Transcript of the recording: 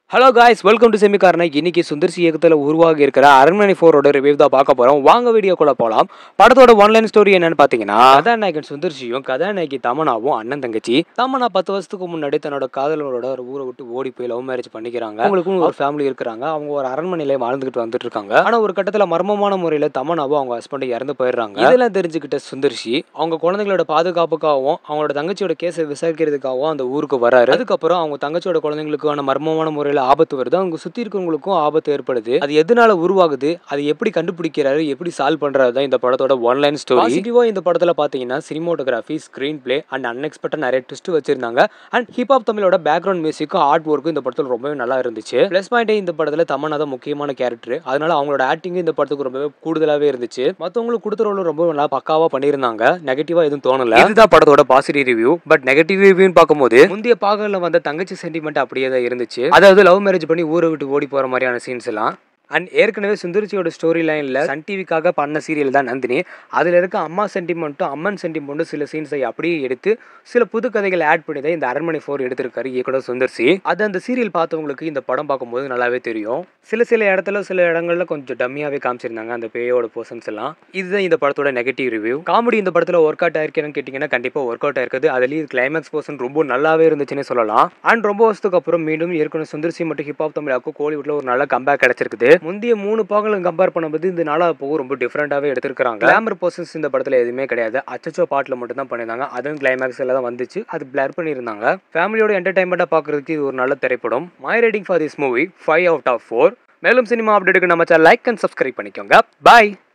hello guys welcome to செமிகாரனை இன்னைக்கு சுந்தர்சி இயக்கத்தில் உருவாகி இருக்கிற அரண்மனை ஃபோரோட ரிவ்யூ தான் பார்க்க போறோம் வாங்க வீடியோக்குள்ள போலாம் படத்தோட ஒன்லைன் ஸ்டோரி என்னன்னு பாத்தீங்கன்னா கதாநாயகன் சுந்தர்சியும் கதாநாயகி தமனாவும் அண்ணன் தங்கச்சி தமனா பத்து வருஷத்துக்கு முன்னாடி தன்னோட காதலரோட ஒரு ஊரை விட்டு ஓடி போய் லவ் மேரேஜ் பண்ணிக்கிறாங்க அவங்களுக்கும் ஒரு ஃபேமிலி இருக்கிறாங்க அவங்க ஒரு அரண்மனையில வாழ்ந்துகிட்டு வந்துட்டு இருக்காங்க ஆனா ஒரு கட்டத்துல மர்மமான முறையில தமனாவும் அவங்க ஹஸ்பண்ட் இறந்து போயிடுறாங்க இதெல்லாம் தெரிஞ்சுக்கிட்ட சுந்தர்சி அவங்க குழந்தைகளோட பாதுகாப்புக்காகவும் அவங்களோட தங்கச்சியோட கேஸை விசாரிக்கிறதுக்காகவும் அந்த ஊருக்கு வராரு அதுக்கப்புறம் அவங்க தங்கச்சியோட குழந்தைங்களுக்கான மர்மமான முறையில ஆபத்து வருது அவங்க சுத்தி இருக்கவங்களுக்கும் ஆபத்து ஏற்படுது அது எதனால உருவாகுது அது எப்படி கண்டுபிடிக்கிறாரு எப்படி சால்வ் பண்றது தான் இந்த படத்தோட ஒன்லைன் ஸ்டோரி பாசிட்டிவா இந்த படத்துல பாத்தீங்கன்னா cinematography screenplay and unexpected நிறைய ட்விஸ்ட் வச்சிருந்தாங்க அண்ட் ஹிப்ஹாப் தமிழோட பேக்ரவுண்ட் மியூசிக்கும் ஆர்ட் ஒர்க்கும் இந்த படத்துல ரொம்பவே நல்லா இருந்துச்சு பிளஸ் பாயிண்டே இந்த படத்துல தமன்னா தான் முக்கியமான கேரக்டர் அதனால அவங்களோட ஆக்டிங் இந்த படத்துக்கு ரொம்பவே கூடுதலாவே இருந்துச்சு மத்தவங்களுக்கு கொடுத்த ரோல் ரொம்ப நல்லா பக்காவா பண்ணியிருந்தாங்க நெகட்டிவா எதுவும் தோணல இதுதான் படத்தோட பாசிட்டிவ் ரிவ்யூ பட் நெகட்டிவ் ரிவ்யூன்னு பார்க்கும்போது முந்தைய பாகல்ல வந்த தங்கச்சி சென்டிமெண்ட் அப்படியே தான் இருந்துச்சு அதாவது லவ் மேரேஜ் பண்ணி ஊரை விட்டு ஓடி போற மாதிரியான சீன்ஸ் எல்லாம் அண்ட் ஏற்கனவே சுந்தரிச்சியோட ஸ்டோரி லைனில் சன் டிவிக்காக பண்ண சீரியல் தான் நந்தினி அதில் இருக்க அம்மா சென்டிமெண்ட்டும் அம்மன் சென்டிமெண்ட்டும் சில சீன்ஸை அப்படியே எடுத்து சில புது கதைகளை ஆட் பண்ணி தான் இந்த அரண்மனை ஃபோர் எடுத்திருக்காரு இயக்குனர் சுந்தர்சி அது அந்த சீரியல் பார்த்தவங்களுக்கு இந்த படம் பார்க்கும்போது நல்லாவே தெரியும் சில சில இடத்துல சில இடங்கள்ல கொஞ்சம் டம்மியாகவே காமிச்சிருந்தாங்க அந்த பேயோட போர்ஷன்ஸ் எல்லாம் இதுதான் இந்த படத்தோட நெகட்டிவ் ரிவ்யூ காமெடி இந்த படத்தில் ஒர்க் அவுட் ஆயிருக்கேன்னு கேட்டிங்கன்னா கண்டிப்பாக ஒர்க் அவுட் ஆயிருக்குது அதுலேயும் கிளைமேக்ஸ் போர்ஷன் ரொம்ப நல்லாவே இருந்துச்சுன்னே சொல்லலாம் அண்ட் ரொம்ப வருஷத்துக்கு அப்புறம் மீண்டும் ஏற்கனவே சுந்தர்சி மற்றும் ஹிப்ஹாப் தமிழாக்கும் கோலிவுட்ல ஒரு நல்ல கம்பேக் கிடைச்சிருக்குது முந்தைய மூணு பாகங்களும் கம்பேர் பண்ணும்போது இந்த நாளாக போக ரொம்ப டிஃப்ரெண்டாகவே எடுத்திருக்காங்க கிளாமர் போர்ஷன்ஸ் இந்த படத்தில் எதுவுமே கிடையாது அச்சச்சோ பாட்டில் மட்டும் தான் பண்ணியிருந்தாங்க அதுவும் கிளைமேக்ஸ் எல்லாம் தான் வந்துச்சு அது பிளர் பண்ணியிருந்தாங்க ஃபேமிலியோட என்டர்டைன்மெண்ட்டாக பார்க்குறதுக்கு இது ஒரு நல்ல திரைப்படம் my rating for this movie five out of four மேலும் சினிமா அப்டேட்டுக்கு நம்ம சேனல் லைக் அண்ட் சப்ஸ்கிரைப் பண்ணிக்கோங்க பாய்